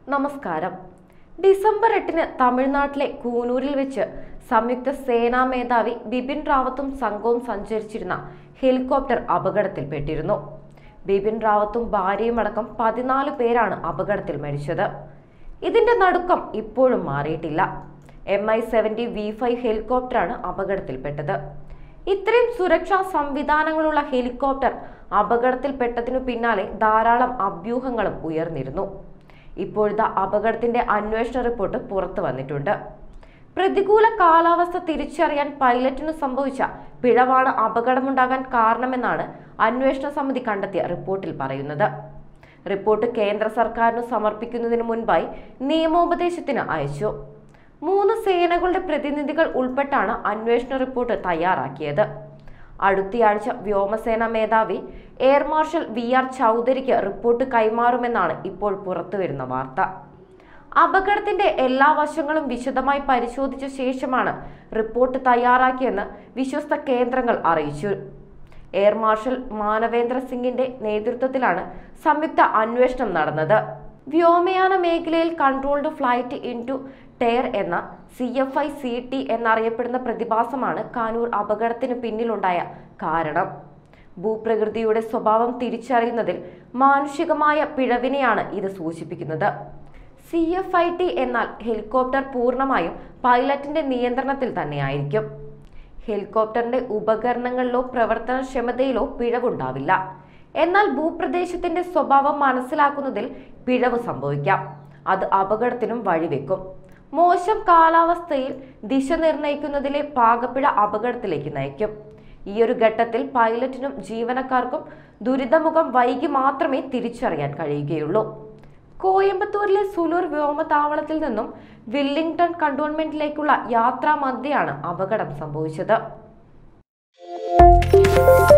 നമസ്കാരം ഡിസംബർ എട്ടിന് തമിഴ്നാട്ടിലെ കൂനൂരിൽ വെച്ച് സംയുക്ത സേനാ മേധാവി ബിപിൻ റാവത്തും സംഘവും സഞ്ചരിച്ചിരുന്ന ഹെലികോപ്റ്റർ അപകടത്തിൽപ്പെട്ടിരുന്നു ബിപിൻ റാവത്തും ഭാര്യയുമടക്കം പതിനാല് പേരാണ് അപകടത്തിൽ മരിച്ചത് ഇതിന്റെ നടുക്കം ഇപ്പോഴും മാറിയിട്ടില്ല M I seventy V five ഹെലികോപ്റ്ററാണ് അപകടത്തിൽപ്പെട്ടത് ഇത്രയും സുരക്ഷാ സംവിധാനങ്ങളുള്ള ഹെലികോപ്റ്റർ അപകടത്തിൽപ്പെട്ടതിനു പിന്നാലെ ധാരാളം അഭ്യൂഹങ്ങളും ഉയർന്നിരുന്നു ഇപ്പോഴത്തെ അപകടത്തിന്റെ അന്വേഷണ റിപ്പോർട്ട് പുറത്തു വന്നിട്ടുണ്ട് പ്രതികൂല കാലാവസ്ഥ തിരിച്ചറിയാൻ പൈലറ്റിനു സംഭവിച്ച പിഴവാണ് അപകടമുണ്ടാകാൻ കാരണമെന്നാണ് അന്വേഷണ സമിതി കണ്ടെത്തിയ റിപ്പോർട്ടിൽ പറയുന്നത് റിപ്പോർട്ട് കേന്ദ്ര സർക്കാരിന് സമർപ്പിക്കുന്നതിന് മുൻപായി നിയമോപദേശത്തിന് അയച്ചു മൂന്ന് സേനകളുടെ പ്രതിനിധികൾ ഉൾപ്പെട്ടാണ് അന്വേഷണ റിപ്പോർട്ട് തയ്യാറാക്കിയത് അടുത്തയാഴ്ച വ്യോമസേന മേധാവി എയർ മാർഷൽ വി ആർ ചൗധരിക്ക് റിപ്പോർട്ട് കൈമാറുമെന്നാണ് ഇപ്പോൾ പുറത്തുവരുന്ന വാർത്ത അപകടത്തിന്റെ എല്ലാ വശങ്ങളും വിശദമായി പരിശോധിച്ച ശേഷമാണ് റിപ്പോർട്ട് തയ്യാറാക്കിയെന്ന് വിശ്വസ്ത കേന്ദ്രങ്ങൾ അറിയിച്ചു എയർ മാർഷൽ മാനവേന്ദ്ര സിംഗിന്റെ നേതൃത്വത്തിലാണ് സംയുക്ത അന്വേഷണം നടന്നത് വ്യോമയാന മേഖലയിൽ controlled flight into terrain എന്ന C F I C T എന്നറിയപ്പെടുന്ന പ്രതിഭാസമാണ് കാനൂർ അപകടത്തിന് പിന്നിലുണ്ടായ കാരണം ഭൂപ്രകൃതിയുടെ സ്വഭാവം തിരിച്ചറിയുന്നതിൽ മാനുഷികമായ പിഴവിനെയാണ് ഇത് സൂചിപ്പിക്കുന്നത് സി എഫ് ഐ ടി എന്നാൽ ഹെലികോപ്റ്റർ പൂർണ്ണമായും പൈലറ്റിന്റെ നിയന്ത്രണത്തിൽ തന്നെയായിരിക്കും ഹെലികോപ്റ്ററിന്റെ ഉപകരണങ്ങളിലോ പ്രവർത്തനക്ഷമതയിലോ പിഴവുണ്ടാവില്ല എന്നാൽ ഭൂപ്രദേശത്തിന്റെ സ്വഭാവം മനസ്സിലാക്കുന്നതിൽ പിഴവ് സംഭവിക്കാം അത് അപകടത്തിനും വഴിവെക്കും മോശം കാലാവസ്ഥയിൽ ദിശ നിർണ്ണയിക്കുന്നതിലെ പാകപ്പിഴ അപകടത്തിലേക്ക് നയിക്കും ഈ ഒരു ഘട്ടത്തിൽ പൈലറ്റിനും ജീവനക്കാർക്കും ദുരിതമുഖം വൈകി മാത്രമേ തിരിച്ചറിയാൻ കഴിയുകയുള്ളൂ കോയമ്പത്തൂരിലെ സുലൂർ വ്യോമതാവളത്തിൽ നിന്നും വില്ലിംഗ്ടൺ കണ്ടോൺമെന്റിലേക്കുള്ള യാത്രാ മധ്യയാണ് അപകടം സംഭവിച്ചത്